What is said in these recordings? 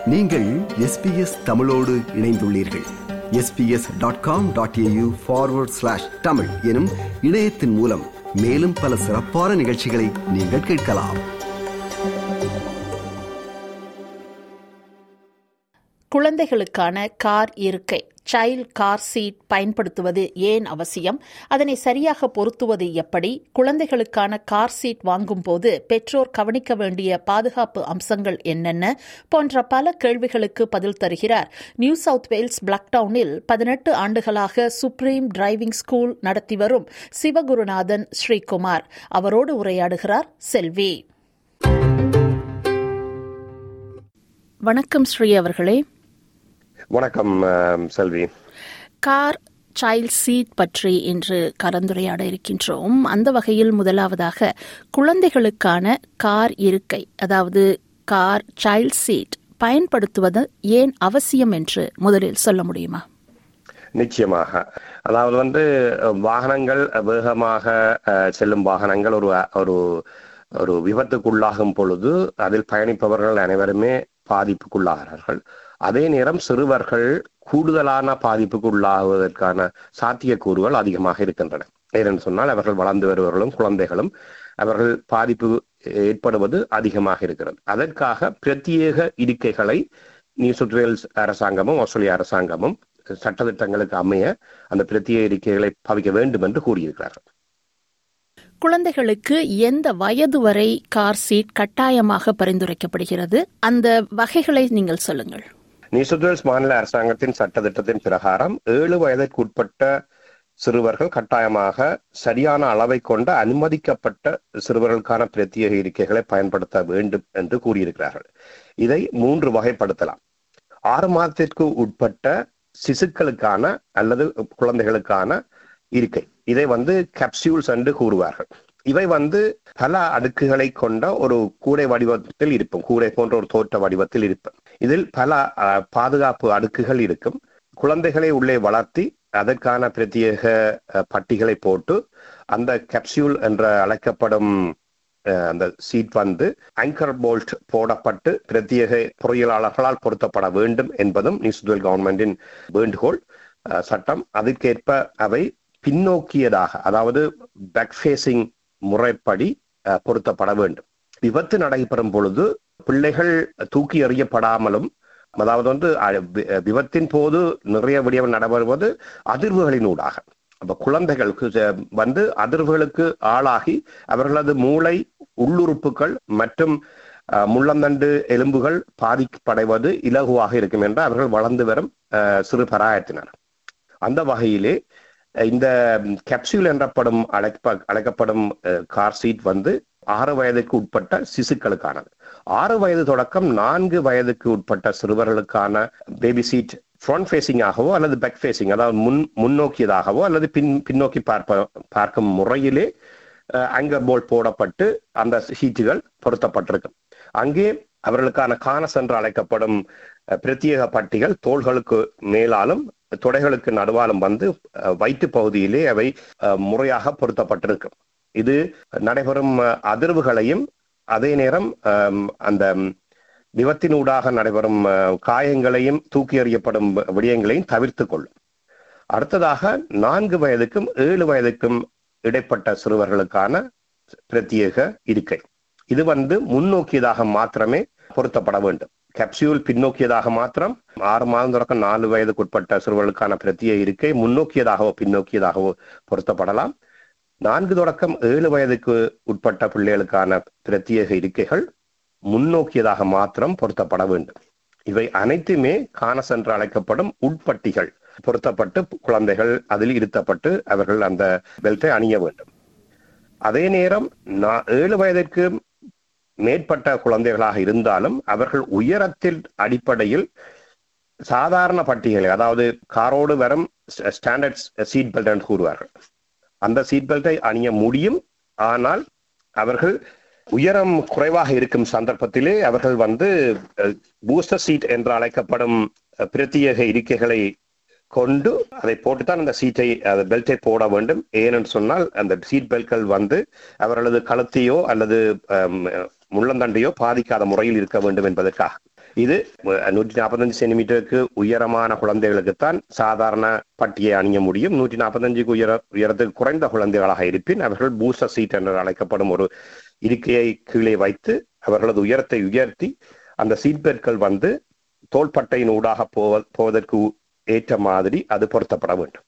நீங்கள் எஸ்பிஎஸ் தமிழோடு இணைந்துள்ளீர்கள் SBS dot com dot AU forward slash Tamil எனும் இணையத்தின் மூலம் மேலும் பல சிறப்பான நிகழ்ச்சிகளை நீங்கள் கேட்கலாம் குழந்தைகளுக்கான கார் இருக்கை சைல்ட் கார் சீட் பயன்படுத்துவது ஏன் அவசியம் அதனை சரியாக பொருத்துவது எப்படி குழந்தைகளுக்கான கார் சீட் வாங்கும் போது பெற்றோர் கவனிக்க வேண்டிய பாதுகாப்பு அம்சங்கள் என்னென்ன போன்ற பல கேள்விகளுக்கு பதில் தருகிறார் நியூ சவுத் வேல்ஸ் பிளாக்டவுனில் பதினெட்டு ஆண்டுகளாக சுப்ரீம் டிரைவிங் ஸ்கூல் நடத்தி வரும் சிவகுருநாதன் ஸ்ரீகுமார் அவரோடு உரையாடுகிறார் செல்வி வணக்கம் ஸ்ரீ அவர்களே வணக்கம் அஹ், செல்வி கார் சைல்ட் சீட் பற்றி இன்று கலந்துரையாட இருக்கின்றோம் அந்த வகையில் முதலாவதாக குழந்தைகளுக்கான கார் இருக்கை அதாவது கார் சைல்ட் சீட் பயன்படுத்துவது ஏன் அவசியம் என்று முதலில் சொல்ல முடியுமா நிச்சயமாக அதாவது வந்து அஹ், வாகனங்கள் வேகமாக அஹ், செல்லும் வாகனங்கள் ஒரு ஒரு ஒரு விபத்துக்குள்ளாகும் பொழுது அதில் பயணிப்பவர்கள் அனைவருமே பாதிப்புக்குள்ளாகிறார்கள் அதே நேரம் சிறுவர்கள் கூடுதலான பாதிப்புக்குள்ளாகுவதற்கான சாத்தியக்கூறுகள் அதிகமாக இருக்கின்றன ஏனென்று சொன்னால் அவர்கள் வளர்ந்து வருபவர்களும் குழந்தைகளும் அவர்கள் பாதிப்பு ஏற்படுவது அதிகமாக இருக்கிறது அதற்காக பிரத்யேக இருக்கைகளை நியூ சவுத் வேல்ஸ் அரசாங்கமும் ஆஸ்திரேலிய அரசாங்கமும் சட்டத்திட்டங்களுக்கு அமைய அந்த பிரத்யேக இருக்கைகளை பாவிக்க வேண்டும் என்று கூறியிருக்கிறார்கள் குழந்தைகளுக்கு எந்த வயது வரை கார் சீட் கட்டாயமாக பரிந்துரைக்கப்படுகிறது அந்த வகைகளை நீங்கள் சொல்லுங்கள் நியூ சவுத் வேல்ஸ் மாநில அரசாங்கத்தின் சட்டத்திட்டத்தின் பிரகாரம் ஏழு வயதிற்கு உட்பட்ட சிறுவர்கள் கட்டாயமாக சரியான அளவை கொண்ட அனுமதிக்கப்பட்ட சிறுவர்களுக்கான பிரத்யேக இருக்கைகளை பயன்படுத்த வேண்டும் என்று கூறியிருக்கிறார்கள் இதை மூன்று வகைப்படுத்தலாம் ஆறு மாதத்திற்கு உட்பட்ட சிசுக்களுக்கான அல்லது குழந்தைகளுக்கான இருக்கை இதை வந்து கேப்சியூல்ஸ் என்று கூறுவார்கள் இவை வந்து பல அடுக்குகளை கொண்ட ஒரு கூடை வடிவத்தில் இருக்கும் கூடை போன்ற ஒரு தோற்ற வடிவத்தில் இருக்கும் இதில் பல அஹ், பாதுகாப்பு அடுக்குகள் இருக்கும் குழந்தைகளை உள்ளே வளர்த்தி அதற்கான பிரத்யேக அஹ், பட்டிகளை போட்டு அந்த கேப்சியூல் என்று அழைக்கப்படும் அஹ், அந்த சீட் வந்து ஆங்கர் போல்ட் போடப்பட்டு பிரத்யேக பொறியியலாளர்களால் பொருத்தப்பட வேண்டும் என்பதும் நியூசிவேல் கவர்மெண்டின் வேண்டுகோள் அஹ், சட்டம் அதற்கேற்ப அவை பின்னோக்கியதாக அதாவது பேக் ஃபேசிங் முறைப்படி அஹ், பொருத்தப்பட வேண்டும் விபத்து நடைபெறும் பொழுது பிள்ளைகள் தூக்கி எறியப்படாமலும் அதாவது வந்து அஹ், வி- விபத்தின் போது நிறைய விடயம் நடைபெறுவது அதிர்வுகளினூடாக அப்ப குழந்தைகளுக்கு அஹ், வந்து அதிர்வுகளுக்கு ஆளாகி அவர்களது மூளை உள்ளுறுப்புகள் மற்றும் அஹ், முள்ளந்தண்டு எலும்புகள் பாதிப்படைவது இலகுவாக இருக்கும் என்று அவர்கள் வளர்ந்து வரும் அஹ், சிறு பராயத்தினர் அந்த வகையிலே அஹ், இந்த கேப்சூல் என்றப்படும் அழைப்ப அழைக்கப்படும் கார் சீட் வந்து ஆறு வயதுக்கு உட்பட்ட சிசுக்களுக்கானது ஆறு வயது தொடக்கம் நான்கு வயதுக்கு உட்பட்ட சிறுவர்களுக்கான பேபி சீட் ஃப்ரண்ட் ஃபேசிங்காகவோ அல்லது பேக் ஃபேசிங் அதாவது முன் முன்னோக்கியதாகவோ அல்லது பின் பின்னோக்கி பார்ப்ப பார்க்கும் முறையிலே அங்கர் போல்ட் போடப்பட்டு அந்த சீட்டுகள் பொருத்தப்பட்டிருக்கும் அங்கே அவர்களுக்கான கானஸ் என்று அழைக்கப்படும் அஹ், பிரத்யேக பட்டிகள் தோள்களுக்கு மேலாலும் தொடைகளுக்கு நடுவாலும் வந்து அஹ், வயிற்று பகுதியிலே அவை அஹ், முறையாக பொருத்தப்பட்டிருக்கும் இது நடைபெறும் அஹ், அதிர்வுகளையும் அதே நேரம் அம், அந்த ம், விபத்தினூடாக நடைபெறும் அஹ், காயங்களையும் தூக்கி எறியப்படும் விடயங்களையும் தவிர்த்து கொள்ளும் அடுத்ததாக நான்கு வயதுக்கும் ஏழு வயதுக்கும் இடைப்பட்ட சிறுவர்களுக்கான பிரத்யேக இருக்கை இது வந்து முன்னோக்கியதாக மாத்திரமே பொருத்தப்பட வேண்டும் கேப்சியூல் பின்னோக்கியதாக மாத்திரம் ஆறு மாதம் தொடக்கம் நாலு வயதுக்கு உட்பட்ட சிறுவர்களுக்கான பிரத்யேக இருக்கை முன்னோக்கியதாகவோ பின்னோக்கியதாகவோ பொருத்தப்படலாம் நான்கு தொடக்கம் ஏழு வயதுக்கு உட்பட்ட பிள்ளைகளுக்கான பிரத்யேக இருக்கைகள் முன்னோக்கியதாக மாத்திரம் பொருத்தப்பட வேண்டும் இவை அனைத்துமே கானஸ் என்று அழைக்கப்படும் உட்பட்டிகள் பொருத்தப்பட்டு குழந்தைகள் அதில் இருத்தப்பட்டு அவர்கள் அந்த பெல்ட்டை அணிய வேண்டும் அதே நேரம் நா- ஏழு வயதிற்கு மேற்பட்ட குழந்தைகளாக இருந்தாலும் அவர்கள் உயரத்தில் அடிப்படையில் சாதாரண பட்டிகளை அதாவது காரோடு வரும் ஸ்டாண்டர்ட் சீட் பெல்ட் என்று கூறுவார்கள் அந்த சீட் பெல்ட்டை அணிய முடியும் ஆனால் அவர்கள் உயரம் குறைவாக இருக்கும் சந்தர்ப்பத்திலே அவர்கள் வந்து பூஸ்டர் சீட் என்று அழைக்கப்படும் அஹ், பிரத்யேக இருக்கைகளை கொண்டு அதை போட்டுத்தான் அந்த சீட்டை அந்த பெல்ட்டை போட வேண்டும் ஏனென்று சொன்னால் அந்த சீட் பெல்ட்கள் வந்து அவர்களது கழுத்தையோ அல்லது அம், முள்ளந்தண்டையோ பாதிக்காத முறையில் இருக்க வேண்டும் என்பதற்காக இது நூற்றி நாற்பத்தஞ்சு சென்டிமீட்டருக்கு உயரமான குழந்தைகளுக்குத்தான் சாதாரண பட்டியை அணிய முடியும் நூற்றி நாற்பத்தஞ்சுக்கு உயர உயரத்துக்கு குறைந்த குழந்தைகளாக இருப்பின் அவர்கள் பூச சீட் என்று அழைக்கப்படும் ஒரு இருக்கையை கீழே வைத்து அவர்களது உயரத்தை உயர்த்தி அந்த சீட் பெல்ட்கள் வந்து தோள்பட்டையின் ஊடாக போவ போவதற்கு ஏற்ற மாதிரி அது பொருத்தப்பட வேண்டும்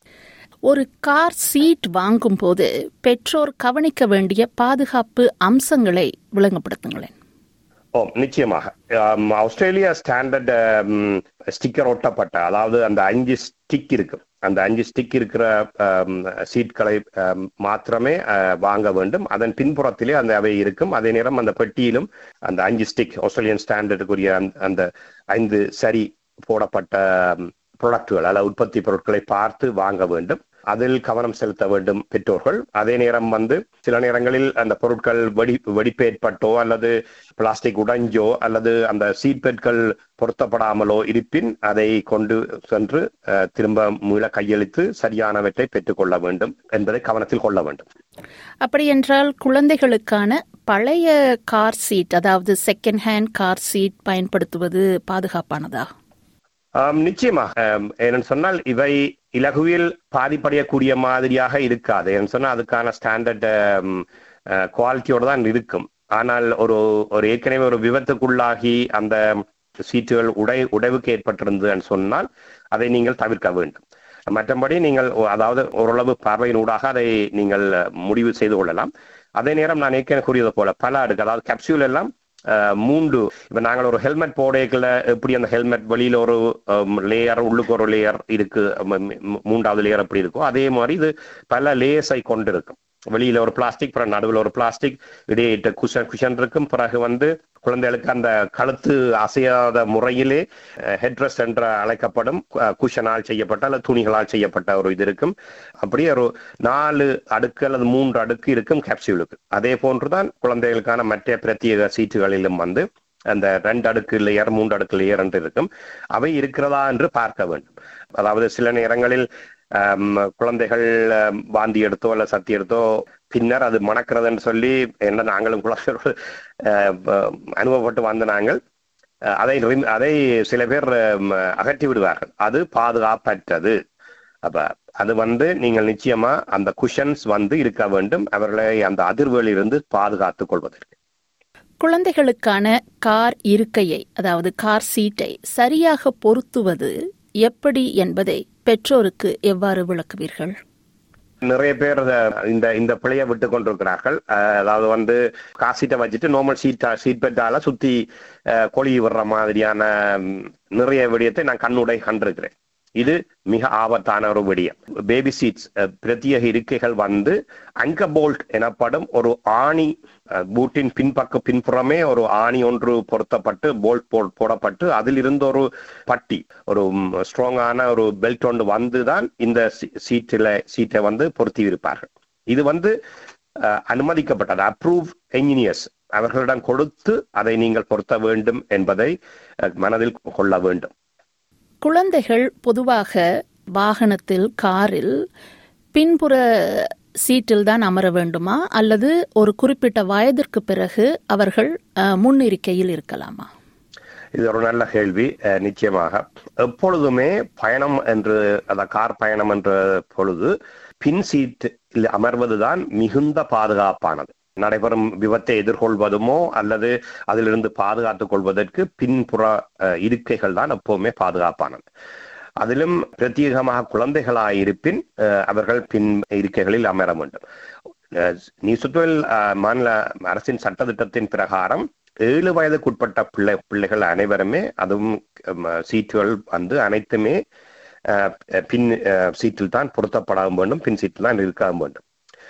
ஒரு கார் சீட் வாங்கும் போது பெற்றோர் கவனிக்க வேண்டிய பாதுகாப்பு அம்சங்களை விளங்கப்படுத்துங்களேன் ஓ நிச்சயமாக ஆம், ஆஸ்திரேலியா ஸ்டாண்டர்ட் ஆம், ஸ்டிக்கர் ஒட்டப்பட்ட அதாவது அந்த அஞ்சு ஸ்டிக் இருக்கு அந்த அஞ்சு ஸ்டிக் இருக்கிற ஆம், சீட்களை ஆம், மாத்திரமே ஆ, வாங்க வேண்டும் அதன் பின்புறத்திலே அந்த அவை இருக்கும் அதே நேரம் அந்த பெட்டியிலும் அந்த அஞ்சு ஸ்டிக் ஆஸ்திரேலியன் ஸ்டாண்டர்டுக்குரிய அந்த- அந்த ஐந்து சரி போடப்பட்ட ப்ராடக்ட்கள் அல்ல உற்பத்தி பொருட்களை பார்த்து வாங்க வேண்டும் அதில் கவனம் செலுத்த வேண்டும் பெற்றோர்கள் அதே நேரம் வந்து சில நேரங்களில் அந்த பொருட்கள் வெடி வெடிப்பு ஏற்பட்டோ அல்லது பிளாஸ்டிக் உடைஞ்சோ அல்லது அந்த சீட் பெல்ட்கள் பொருத்தப்படாமலோ இருப்பின் அதை கொண்டு சென்று அஹ், திரும்ப மீள கையளித்து சரியானவற்றை பெற்றுக்கொள்ள வேண்டும் என்பதை கவனத்தில் கொள்ள வேண்டும் அப்படியென்றால் குழந்தைகளுக்கான பழைய கார் சீட் அதாவது செகண்ட் ஹேண்ட் கார் சீட் பயன்படுத்துவது பாதுகாப்பானதா ஆம், நிச்சயமாக ஆம், ஏன்னு சொன்னால் இவை இலகுவில் பாதிப்படையக்கூடிய மாதிரியாக இருக்காது ஏன்னு சொன்னால் அதுக்கான ஸ்டாண்டர்ட் குவாலிட்டியோட தான் இருக்கும் ஆனால் ஒரு ஒரு ஏற்கனவே ஒரு விபத்துக்குள்ளாகி அந்த சீட்டுகள் உடை உடைவுக்கு ஏற்பட்டிருந்ததுன்னு சொன்னால் அதை நீங்கள் தவிர்க்க வேண்டும் மற்றபடி நீங்கள் ஒ- அதாவது ஓரளவு பார்வையின் ஊடாக அதை நீங்கள் முடிவு செய்து கொள்ளலாம் அதே நேரம் நான் ஏற்கனவே கூறியது போல பல அடுக்கு அதாவது கேப்சூல் எல்லாம் அஹ், மூன்று இப்ப நாங்கள் ஒரு ஹெல்மெட் போடையக்குள்ள எப்படி அந்த ஹெல்மெட் வெளியில ஒரு லேயர் உள்ளுக்கு ஒரு லேயர் இருக்கு ம- ம- மூன்றாவது லேயர் எப்படி இருக்கோ அதே மாதிரி இது பல லேயர்ஸை கொண்டு இருக்கும் வெளியில ஒரு பிளாஸ்டிக் பிறகு நடுவில் ஒரு பிளாஸ்டிக் இடையிட்ட குஷன் குஷன் இருக்கும் பிறகு வந்து குழந்தைகளுக்கு அந்த கழுத்து அசையாத முறையிலே ஹெட்ரஸ் என்று அழைக்கப்படும் அஹ், குஷனால் செய்யப்பட்ட அல்லது துணிகளால் செய்யப்பட்ட ஒரு இது இருக்கும் அப்படியே ஒரு நாலு அடுக்கு அல்லது மூன்று அடுக்கு இருக்கும் கேப்சியூலுக்கு அதே போன்றுதான் குழந்தைகளுக்கான மற்ற பிரத்யேக சீட்டுகளிலும் வந்து அந்த ரெண்டு அடுக்கு லேயர் மூன்று அடுக்கு லேயர் என்று இருக்கும் அவை இருக்கிறதா என்று பார்க்க வேண்டும் அதாவது சில நேரங்களில் ஆம், குழந்தைகள் ஆம், வாந்தி எடுத்தோ அல்ல சத்தி எடுத்தோ பின்னர் அது மணக்கிறதுன்னு சொல்லி என்ன நாங்களும் குழந்தைகள் ஆஹ், ப- அனுபவப்பட்டு வந்த நாங்கள் ஆஹ், அதை ரிம்- அதை சில பேர் ஆம், அகற்றி விடுவார்கள் அது பாதுகாப்பற்றது அப்ப அது வந்து நீங்கள் நிச்சயமா அந்த குஷன்ஸ் வந்து இருக்க வேண்டும் அவர்களை அந்த அதிர்வுகளிலிருந்து பாதுகாத்துக் கொள்வதற்கு குழந்தைகளுக்கான கார் இருக்கையை அதாவது கார் சீட்டை சரியாக பொருத்துவது எப்படி என்பதை பெற்றோருக்கு எவ்வாறு விளக்குவீர்கள் நிறைய பேர் அத- இந்த இந்த பிழையை விட்டு கொண்டிருக்கிறார்கள் அஹ் அதாவது வந்து காசீட்டை வச்சுட்டு நார்மல் சீட் சீட் பெட்டால சுத்தி அஹ், கொழி விடுற மாதிரியான ம், நிறைய விடயத்தை நான் கண்ணுடை கண்டிருக்கிறேன் இது மிக ஆபத்தான ஒரு விடயம் பேபி சீட்ஸ் பிரத்யேக இருக்கைகள் வந்து அங்க போல்ட் எனப்படும் ஒரு ஆணி அஹ், பூட்டின் பின்பக்க பின்புறமே ஒரு ஆணி ஒன்று பொருத்தப்பட்டு போல்ட் போ போடப்பட்டு அதிலிருந்து ஒரு பட்டி ஒரு ஸ்ட்ராங்கான ஒரு பெல்ட் ஒன்று வந்து தான் இந்த சீட்டில் சீட்டை வந்து பொருத்தி இருப்பார்கள் இது வந்து அஹ், அனுமதிக்கப்பட்டது அப்ரூவ் என்ஜினியர்ஸ் அவர்களிடம் கொடுத்து அதை நீங்கள் பொருத்த வேண்டும் என்பதை அஹ், மனதில் கொள்ள வேண்டும் குழந்தைகள் பொதுவாக வாகனத்தில் காரில் பின்புற சீட்டில் தான் அமர வேண்டுமா அல்லது ஒரு குறிப்பிட்ட வயதிற்கு பிறகு அவர்கள் அஹ், முன் இருக்கையில் இருக்கலாமா இது ஒரு நல்ல கேள்வி அஹ், நிச்சயமாக எப்பொழுதுமே பயணம் என்று அந்த கார் பயணம் என்ற பொழுது பின் சீட்டில் அமர்வதுதான் மிகுந்த பாதுகாப்பானது நடைபெறும் விபத்தை எதிர்கொள்வதுமோ அல்லது அதிலிருந்து பாதுகாத்துக் கொள்வதற்கு பின்புற அஹ், இருக்கைகள் தான் எப்பவுமே பாதுகாப்பானது அதிலும் பிரத்யேகமாக குழந்தைகளாக இருப்பின் அஹ், அவர்கள் பின் இருக்கைகளில் அமர வேண்டும் அஹ், நியூ சுத்துவல் மாநில அரசின் சட்டத்திட்டத்தின் பிரகாரம் ஏழு வயதுக்குட்பட்ட பிள்ளை பிள்ளைகள் அனைவருமே அதுவும் ஹம், சீட்டுகள் வந்து அனைத்துமே அஹ், பின் அஹ், சீட்டில் தான் பொருத்தப்பட வேண்டும் பின் சீட்டில் தான் இருக்க வேண்டும்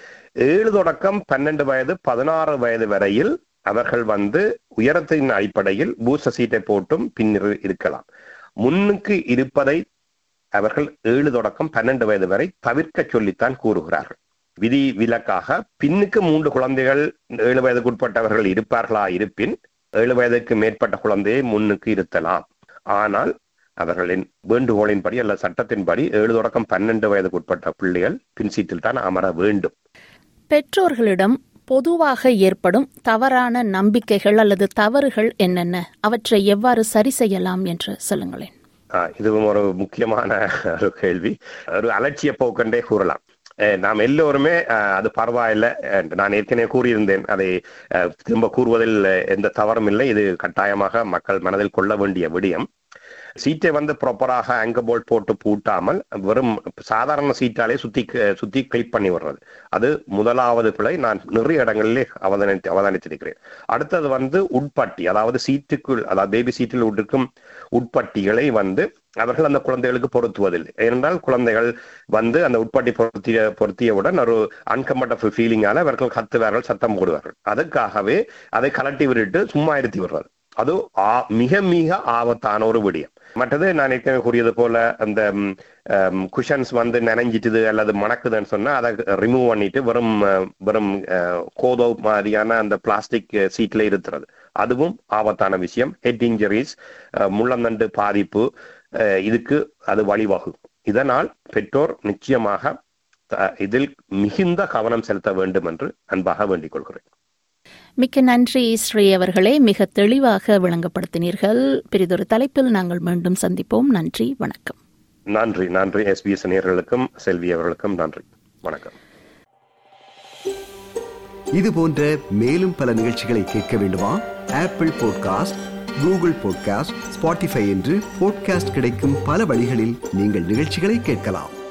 ஏழு தொடக்கம் பன்னெண்டு வயது பதினாறு வயது வரையில் அவர்கள் வந்து உயரத்தின் அடிப்படையில் பூச சீட்டை போட்டும் பின் இரு- இருக்கலாம் முன்னுக்கு இருப்பதை அவர்கள் ஏழு தொடக்கம் பன்னெண்டு வயது வரை தவிர்க்க சொல்லித்தான் கூறுகிறார்கள் விதி விலக்காக பின்னுக்கு மூன்று குழந்தைகள் ஏழு வயதுக்குட்பட்டவர்கள் இருப்பார்களா இருப்பின் ஏழு வயதுக்கு மேற்பட்ட குழந்தையை முன்னுக்கு இருத்தலாம் ஆனால் அவர்களின் வேண்டுகோளின்படி அல்ல சட்டத்தின்படி ஏழு தொடக்கம் பன்னெண்டு வயதுக்குட்பட்ட பிள்ளைகள் பின் சீட்டில் தான் அமர வேண்டும் பெற்றோர்களிடம் பொதுவாக ஏற்படும் தவறான நம்பிக்கைகள் அல்லது தவறுகள் என்னென்ன அவற்றை எவ்வாறு சரி செய்யலாம் என்று சொல்லுங்களேன் ஆ, இதுவும் ஒரு முக்கியமான ஒரு கேள்வி ஒரு அலட்சிய போக்கண்டே கூறலாம் அஹ், நாம் எல்லோருமே அஹ், அது பரவாயில்லை அஹ், நான் ஏற்கனவே கூறியிருந்தேன் அதை அஹ், திரும்ப கூறுவதில் எந்த தவறும் இல்லை இது கட்டாயமாக மக்கள் மனதில் கொள்ள வேண்டிய விடயம் சீட்டை வந்து ப்ராப்பராக ஆங்கர் போல்ட் போட்டு பூட்டாமல் வெறும் சாதாரண சீட்டாலே சுத்தி சுத்தி கிளிப் பண்ணி வர்றது அது முதலாவது பிழை நான் நிறைய இடங்களிலே அவதானித்து அவதானித்திருக்கிறேன் அடுத்தது வந்து உட்பட்டி அதாவது சீட்டுக்குள் அதாவது பேபி சீட்டில் இருக்கும் உட்பட்டிகளை வந்து அவர்கள் அந்த குழந்தைகளுக்கு பொருத்துவதில்லை ஏனென்றால் குழந்தைகள் வந்து அந்த உட்பட்டி பொருத்திய பொருத்தியவுடன் ஒரு அன்கம்ஃபர்டபுள் ஃபீலிங்கால அவர்கள் கத்துவார்கள் சத்தம் போடுவார்கள் அதுக்காகவே அதை கலட்டி விட்டுட்டு சும்மா இருத்தி விடுறது அது ஆ- மிக மிக ஆபத்தான ஒரு விடயம் மற்றது நான் ஏற்கனவே கூறியது போல அந்த குஷன்ஸ் வந்து நனைஞ்சிட்டுது அல்லது மணக்குதுன்னு சொன்னா அதை ரிமூவ் பண்ணிட்டு வெறும் அஹ், வெறும் அஹ், கோதோ மாதிரியான அந்த பிளாஸ்டிக் சீட்ல இருக்கிறது அதுவும் ஆபத்தான விஷயம் ஹெட் இன்ஜரிஸ் முள்ளந்தண்டு பாதிப்பு அஹ், இதுக்கு அது வழிவகுக்கும் இதனால் பெற்றோர் நிச்சயமாக த- இதில் மிகுந்த கவனம் செலுத்த வேண்டும் என்று அன்பாக வேண்டிக் கொள்கிறேன் மிக்க நன்றி ஸ்ரீ அவர்களே மிக தெளிவாக விளங்கப்படுத்தினீர்கள் பிரிதொரு தலைப்பில் நாங்கள் மீண்டும் சந்திப்போம் நன்றி வணக்கம் நன்றி நன்றி எஸ்பிஎஸ் நேயர்களுக்கும் செல்வி அவர்களுக்கும் நன்றி வணக்கம் இது போன்ற மேலும் பல நிகழ்ச்சிகளை கேட்க வேண்டுமா Apple podcast Google podcast Spotify என்று பாட்காஸ்ட் கிடைக்கும் பல வழிகளில் நீங்கள் நிகழ்ச்சிகளை கேட்கலாம்